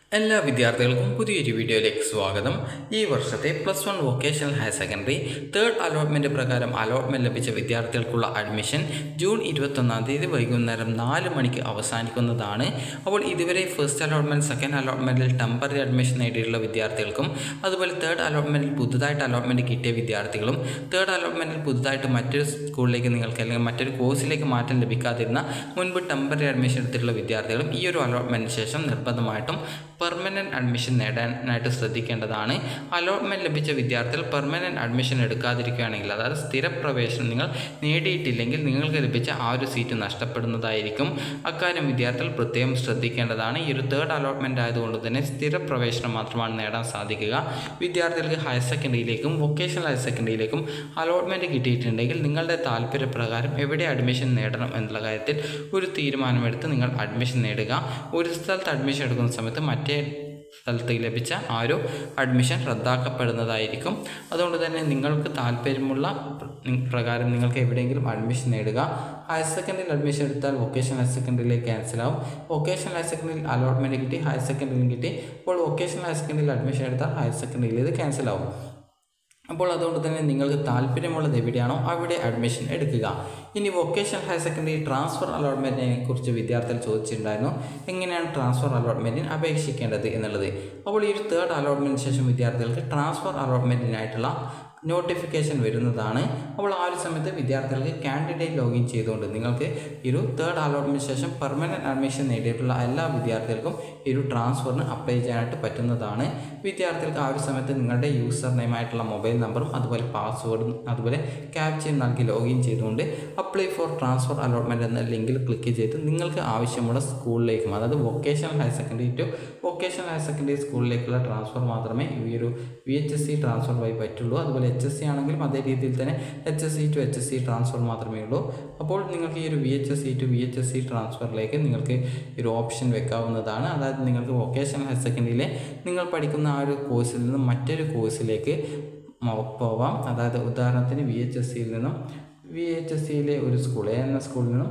എല്ലാ വിദ്യാർത്ഥികൾക്കും പുതിയൊരു വീഡിയോയിലേക്ക് സ്വാഗതം ഈ വർഷത്തെ plus one vocational higher secondary third allotment പ്രകാരം അലോട്ട്മെൻറ്റ് ലഭിച്ച വിദ്യാർത്ഥികൾക്കുള്ള അഡ്മിഷൻ ജൂൺ ഇരുപത്തൊന്നാം തീയതി വൈകുന്നേരം നാല് മണിക്ക് അവസാനിക്കുന്നതാണ് അപ്പോൾ ഇതുവരെ ഫസ്റ്റ് അലോട്ട്മെൻറ്റ് സെക്കൻഡ് അലോട്ട്മെൻറ്റിൽ ടെമ്പററി അഡ്മിഷൻ നേടിയിട്ടുള്ള വിദ്യാർത്ഥികൾക്കും അതുപോലെ തേർഡ് അലോട്ട്മെൻറ്റിൽ പുതുതായിട്ട് അലോട്ട്മെൻറ്റ് കിട്ടിയ വിദ്യാർത്ഥികളും തേർഡ് അലോട്ട്മെൻറ്റിൽ പുതുതായിട്ട് മറ്റൊരു സ്കൂളിലേക്ക് നിങ്ങൾക്ക് അല്ലെങ്കിൽ മറ്റൊരു കോഴ്സിലേക്ക് മാറ്റം ലഭിക്കാതിരുന്ന മുൻപ് ടെമ്പററി അഡ്മിഷൻ എടുത്തിട്ടുള്ള വിദ്യാർത്ഥികളും ഈ ഒരു അലോട്ട്മെൻറ്റിന് ശേഷം നിർബന്ധമായിട്ടും പെർമനൻറ്റ് അഡ്മിഷൻ നേടാനായിട്ട് ശ്രദ്ധിക്കേണ്ടതാണ് അലോട്ട്മെൻറ്റ് ലഭിച്ച വിദ്യാർത്ഥികൾ പെർമനൻറ്റ് അഡ്മിഷൻ എടുക്കാതിരിക്കുകയാണെങ്കിൽ അതായത് സ്ഥിരപ്രവേശനം നിങ്ങൾ നേടിയിട്ടില്ലെങ്കിൽ നിങ്ങൾക്ക് ലഭിച്ച ആ ഒരു സീറ്റ് നഷ്ടപ്പെടുന്നതായിരിക്കും അക്കാര്യം വിദ്യാർത്ഥികൾ പ്രത്യേകം ശ്രദ്ധിക്കേണ്ടതാണ് ഈ ഒരു തേർഡ് അലോട്ട്മെൻറ്റ് ആയതുകൊണ്ട് തന്നെ സ്ഥിരപ്രവേശനം മാത്രമാണ് നേടാൻ സാധിക്കുക വിദ്യാർത്ഥികൾക്ക് ഹയർ സെക്കൻഡറിയിലേക്കും വൊക്കേഷണൽ ഹയർ സെക്കൻഡറിയിലേക്കും അലോട്ട്മെൻറ്റ് കിട്ടിയിട്ടുണ്ടെങ്കിൽ നിങ്ങളുടെ താല്പര്യപ്രകാരം എവിടെ അഡ്മിഷൻ നേടണം എന്നുള്ള കാര്യത്തിൽ ഒരു തീരുമാനമെടുത്ത് നിങ്ങൾ അഡ്മിഷൻ നേടുക ഒരു സ്ഥലത്ത് അഡ്മിഷൻ എടുക്കുന്ന സമയത്ത് മറ്റേ സ്ഥലത്ത് ലഭിച്ച ആ ഒരു അഡ്മിഷൻ റദ്ദാക്കപ്പെടുന്നതായിരിക്കും അതുകൊണ്ട് തന്നെ നിങ്ങൾക്ക് താല്പര്യമുള്ള പ്ര- പ്രകാരം നിങ്ങൾക്ക് എവിടെയെങ്കിലും അഡ്മിഷൻ നേടുക ഹയർ സെക്കൻഡറിയിൽ അഡ്മിഷൻ എടുത്താൽ വൊക്കേഷണൽ ഹയർ സെക്കൻഡറിയിലേക്ക് ക്യാൻസൽ ആവും വൊക്കേഷണൽ ഹയർ സെക്കൻഡറിയിൽ അലോട്ട്മെൻറ്റ് കിട്ടി ഹയർ സെക്കൻഡറിയിൽ കിട്ടി അപ്പോൾ വൊക്കേഷണൽ ഹയർ സെക്കൻഡറിയിൽ അഡ്മിഷൻ എടുത്താൽ ഹയർ സെക്കൻഡറിയിൽ ഇത് ക്യാൻസൽ ആവും അപ്പോൾ അതുകൊണ്ട് തന്നെ നിങ്ങൾക്ക് താല്പര്യമുള്ളത് എവിടെയാണോ അവിടെ അഡ്മിഷൻ എടുക്കുക ഇനി വൊക്കേഷണൽ ഹയർ സെക്കൻഡറി ട്രാൻസ്ഫർ അലോട്ട്മെൻറ്റിനെ കുറിച്ച് വിദ്യാർത്ഥികൾ ചോദിച്ചിട്ടുണ്ടായിരുന്നു എങ്ങനെയാണ് ട്രാൻസ്ഫർ അലോട്ട്മെൻറ്റിന് അപേക്ഷിക്കേണ്ടത് എന്നുള്ളത് അപ്പോൾ ഈ ഒരു തേർഡ് അലോട്ട്മെൻറ്റിന് ശേഷം വിദ്യാർത്ഥികൾക്ക് ട്രാൻസ്ഫർ അലോട്ട്മെൻറ്റിനായിട്ടുള്ള നോട്ടിഫിക്കേഷൻ വരുന്നതാണ് അപ്പോൾ ആ ഒരു സമയത്ത് വിദ്യാർത്ഥികൾക്ക് കാൻഡിഡേറ്റ് ലോഗിൻ ചെയ്തുകൊണ്ട് നിങ്ങൾക്ക് ഈ ഒരു തേർഡ് അലോട്ട്മെൻറ്റ് ശേഷം പെർമനൻറ്റ് അഡ്മിഷൻ നേടിയിട്ടുള്ള എല്ലാ വിദ്യാർത്ഥികൾക്കും ഈ ഒരു ട്രാൻസ്ഫറിന് അപ്ലൈ ചെയ്യാനായിട്ട് പറ്റുന്നതാണ് വിദ്യാർത്ഥികൾക്ക് ആ ഒരു സമയത്ത് നിങ്ങളുടെ യൂസർ നെയിമായിട്ടുള്ള മൊബൈൽ നമ്പറും അതുപോലെ പാസ്വേഡും അതുപോലെ ക്യാപ്ചയും നൽകി ലോഗിൻ ചെയ്തുകൊണ്ട് അപ്ലൈ ഫോർ ട്രാൻസ്ഫർ അലോട്ട്മെൻറ്റ് എന്ന ലിങ്കിൽ ക്ലിക്ക് ചെയ്ത് നിങ്ങൾക്ക് ആവശ്യമുള്ള സ്കൂളിലേക്കും അതായത് vocational higher secondary to vocational higher secondary സ്കൂളിലേക്കുള്ള ട്രാൻസ്ഫർ മാത്രമേ ഈ ഒരു V H S C transfer വഴി പറ്റുള്ളൂ അതുപോലെ എച്ച് എസ് സി ആണെങ്കിലും അതേ രീതിയിൽ തന്നെ H S C to H S C transfer മാത്രമേ ഉള്ളൂ അപ്പോൾ നിങ്ങൾക്ക് ഈ ഒരു V H S C to V H S C ട്രാൻസ്ഫറിലേക്ക് നിങ്ങൾക്ക് ഈ ഒരു ഓപ്ഷൻ വെക്കാവുന്നതാണ് അതായത് നിങ്ങൾക്ക് വൊക്കേഷണൽ ഹയർ സെക്കൻഡറിയിലെ നിങ്ങൾ പഠിക്കുന്ന ആ ഒരു കോഴ്സിൽ നിന്ന് മറ്റൊരു കോഴ്സിലേക്ക് മോ- പോവാം അതായത് ഉദാഹരണത്തിന് വി എച്ച് എസ് സിയിൽ നിന്നും വി എച്ച് എസ് സിയിലെ ഒരു സ്കൂൾ എ എന്ന സ്കൂളിൽ നിന്നും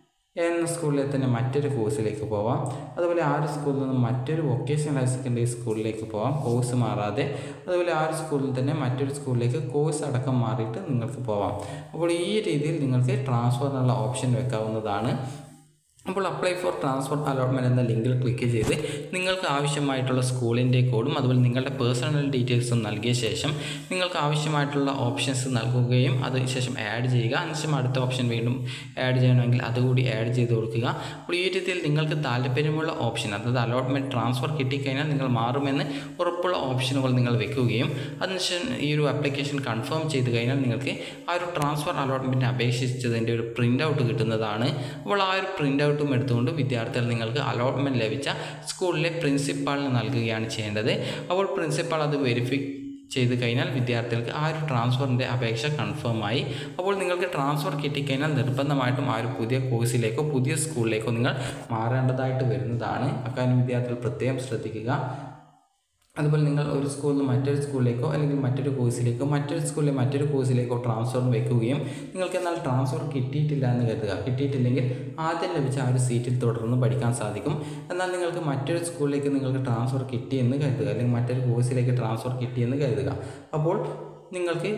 എ എന്ന സ്കൂളിലെ തന്നെ മറ്റൊരു കോഴ്സിലേക്ക് പോവാം അതുപോലെ ആ ഒരു സ്കൂളിൽ നിന്നും മറ്റൊരു വൊക്കേഷണൽ ഹയർ സെക്കൻഡറി സ്കൂളിലേക്ക് പോവാം കോഴ്സ് മാറാതെ അതുപോലെ ആ ഒരു സ്കൂളിൽ തന്നെ മറ്റൊരു സ്കൂളിലേക്ക് കോഴ്സ് അടക്കം മാറിയിട്ട് നിങ്ങൾക്ക് പോവാം അപ്പോൾ ഈ രീതിയിൽ നിങ്ങൾക്ക് ട്രാൻസ്ഫറിനുള്ള ഓപ്ഷൻ വെക്കാവുന്നതാണ് അപ്പോൾ അപ്ലൈ ഫോർ ട്രാൻസ്ഫർ അലോട്ട്മെൻറ്റ് എന്ന ലിങ്കിൽ ക്ലിക്ക് ചെയ്ത് നിങ്ങൾക്ക് ആവശ്യമായിട്ടുള്ള സ്കൂളിൻ്റെ കോഡും അതുപോലെ നിങ്ങളുടെ പേഴ്സണൽ ഡീറ്റെയിൽസും നൽകിയ ശേഷം നിങ്ങൾക്ക് ആവശ്യമായിട്ടുള്ള ഓപ്ഷൻസ് നൽകുകയും അതിനുശേഷം ആഡ് ചെയ്യുക അതിനുശേഷം അടുത്ത ഓപ്ഷൻ വീണ്ടും ആഡ് ചെയ്യണമെങ്കിൽ അതുകൂടി ആഡ് ചെയ്ത് കൊടുക്കുക അപ്പോൾ ഈ രീതിയിൽ നിങ്ങൾക്ക് താല്പര്യമുള്ള ഓപ്ഷൻ അതായത് അലോട്ട്മെൻറ്റ് ട്രാൻസ്ഫർ കിട്ടിക്കഴിഞ്ഞാൽ നിങ്ങൾ മാറുമെന്ന് ഉറപ്പുള്ള ഓപ്ഷനുകൾ നിങ്ങൾ വെക്കുകയും അതിനുശേഷം ഈ ഒരു ആപ്ലിക്കേഷൻ കൺഫേം ചെയ്ത് കഴിഞ്ഞാൽ നിങ്ങൾക്ക് ആ ഒരു ട്രാൻസ്ഫർ അലോട്ട്മെൻറ്റിന് അപേക്ഷിച്ചതിൻ്റെ ഒരു പ്രിൻ്റ് ഔട്ട് കിട്ടുന്നതാണ് അപ്പോൾ ആ ഒരു പ്രിൻ്റ് ഔട്ടും എടുത്തുകൊണ്ട് വിദ്യാർത്ഥികൾ നിങ്ങൾക്ക് അലോട്ട്മെൻറ്റ് ലഭിച്ച സ്കൂളിലെ പ്രിൻസിപ്പാളിന് നൽകുകയാണ് ചെയ്യേണ്ടത് അപ്പോൾ പ്രിൻസിപ്പാൾ അത് വെരിഫൈ ചെയ്ത് കഴിഞ്ഞാൽ വിദ്യാർത്ഥികൾക്ക് ആ ഒരു ട്രാൻസ്ഫറിൻ്റെ അപേക്ഷ കൺഫേം ആയി അപ്പോൾ നിങ്ങൾക്ക് ട്രാൻസ്ഫർ കിട്ടിക്കഴിഞ്ഞാൽ നിർബന്ധമായിട്ടും ആ ഒരു പുതിയ കോഴ്സിലേക്കോ പുതിയ സ്കൂളിലേക്കോ നിങ്ങൾ മാറേണ്ടതായിട്ട് വരുന്നതാണ് അക്കാര്യം വിദ്യാർത്ഥികൾ പ്രത്യേകം ശ്രദ്ധിക്കുക അതുപോലെ നിങ്ങൾ ഒരു സ്കൂളിൽ നിന്ന് മറ്റൊരു സ്കൂളിലേക്കോ അല്ലെങ്കിൽ മറ്റൊരു കോഴ്സിലേക്കോ മറ്റൊരു സ്കൂളിലെ മറ്റൊരു കോഴ്സിലേക്കോ ട്രാൻസ്ഫർ വെക്കുകയും നിങ്ങൾക്ക് എന്നാൽ ട്രാൻസ്ഫർ കിട്ടിയിട്ടില്ല എന്ന് കരുതുക കിട്ടിയിട്ടില്ലെങ്കിൽ ആദ്യം ലഭിച്ച ആ ഒരു സീറ്റിൽ തുടർന്ന് പഠിക്കാൻ സാധിക്കും എന്നാൽ നിങ്ങൾക്ക് മറ്റൊരു സ്കൂളിലേക്ക് നിങ്ങൾക്ക് ട്രാൻസ്ഫർ കിട്ടിയെന്ന് കരുതുക അല്ലെങ്കിൽ മറ്റൊരു കോഴ്സിലേക്ക് ട്രാൻസ്ഫർ കിട്ടിയെന്ന് കരുതുക അപ്പോൾ നിങ്ങൾക്ക്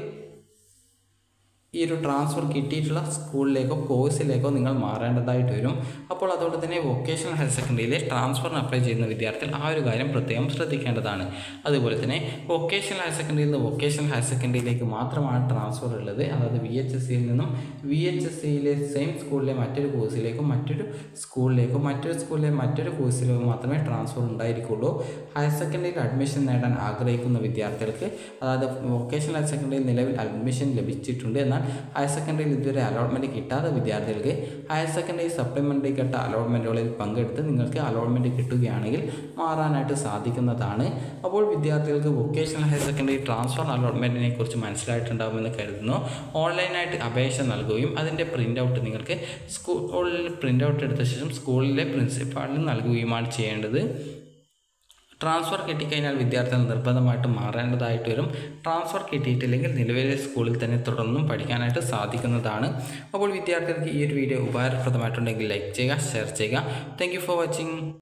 ഈ ഒരു ട്രാൻസ്ഫർ കിട്ടിയിട്ടുള്ള സ്കൂളിലേക്കോ കോഴ്സിലേക്കോ നിങ്ങൾ മാറേണ്ടതായിട്ട് വരും അപ്പോൾ അതുകൊണ്ട് തന്നെ വൊക്കേഷണൽ ഹയർ സെക്കൻഡറിയിലെ ട്രാൻസ്ഫറിന് അപ്ലൈ ചെയ്യുന്ന വിദ്യാർത്ഥികൾ ആ ഒരു കാര്യം പ്രത്യേകം ശ്രദ്ധിക്കേണ്ടതാണ് അതുപോലെ തന്നെ വൊക്കേഷണൽ ഹയർ സെക്കൻഡറിയിൽ നിന്ന് വൊക്കേഷണൽ ഹയർ സെക്കൻഡറിയിലേക്ക് മാത്രമാണ് ട്രാൻസ്ഫർ ഉള്ളത് അതായത് വി എച്ച് എസ് സിയിൽ നിന്നും വി എച്ച് എസ് സിയിലെ സെയിം സ്കൂളിലെ മറ്റൊരു കോഴ്സിലേക്കോ മറ്റൊരു സ്കൂളിലേക്കോ മറ്റൊരു സ്കൂളിലെ മറ്റൊരു കോഴ്സിലേക്കോ മാത്രമേ ട്രാൻസ്ഫർ ഉണ്ടായിരിക്കുള്ളൂ ഹയർ സെക്കൻഡറിയിൽ അഡ്മിഷൻ നേടാൻ ആഗ്രഹിക്കുന്ന വിദ്യാർത്ഥികൾക്ക് അതായത് വൊക്കേഷണൽ ഹയർ സെക്കൻഡറിയിൽ നിലവിൽ അഡ്മിഷൻ ലഭിച്ചിട്ടുണ്ട് എന്നാൽ ഹയർ സെക്കൻഡറിയിൽ ഇതുവരെ അലോട്ട്മെൻറ്റ് കിട്ടാത്ത വിദ്യാർത്ഥികൾക്ക് ഹയർ സെക്കൻഡറി സപ്ലിമെൻ്ററി ഘട്ട അലോട്ട്മെൻറ്റുകളിൽ പങ്കെടുത്ത് നിങ്ങൾക്ക് അലോട്ട്മെൻറ്റ് കിട്ടുകയാണെങ്കിൽ മാറാനായിട്ട് സാധിക്കുന്നതാണ് അപ്പോൾ വിദ്യാർത്ഥികൾക്ക് വൊക്കേഷണൽ ഹയർ സെക്കൻഡറി ട്രാൻസ്ഫർ അലോട്ട്മെൻറ്റിനെ കുറിച്ച് മനസ്സിലായിട്ടുണ്ടാകുമെന്ന് കരുതുന്നു ഓൺലൈനായിട്ട് അപേക്ഷ നൽകുകയും അതിൻ്റെ പ്രിൻ്റ് ഔട്ട് നിങ്ങൾക്ക് സ്കൂളിൽ പ്രിൻ്റ് ഔട്ട് എടുത്ത ശേഷം സ്കൂളിലെ പ്രിൻസിപ്പാളിന് നൽകുകയുമാണ് ചെയ്യേണ്ടത് ട്രാൻസ്ഫർ കിട്ടിക്കഴിഞ്ഞാൽ വിദ്യാർത്ഥികൾ നിർബന്ധമായിട്ടും മാറേണ്ടതായിട്ട് വരും ട്രാൻസ്ഫർ കിട്ടിയിട്ടില്ലെങ്കിൽ നിലവിലെ സ്കൂളിൽ തന്നെ തുടർന്നും പഠിക്കാനായിട്ട് സാധിക്കുന്നതാണ് അപ്പോൾ വിദ്യാർത്ഥികൾക്ക് ഈ ഒരു വീഡിയോ ഉപകാരപ്രദമായിട്ടുണ്ടെങ്കിൽ ലൈക്ക് ചെയ്യുക ഷെയർ ചെയ്യുക താങ്ക് ഫോർ വാച്ചിങ്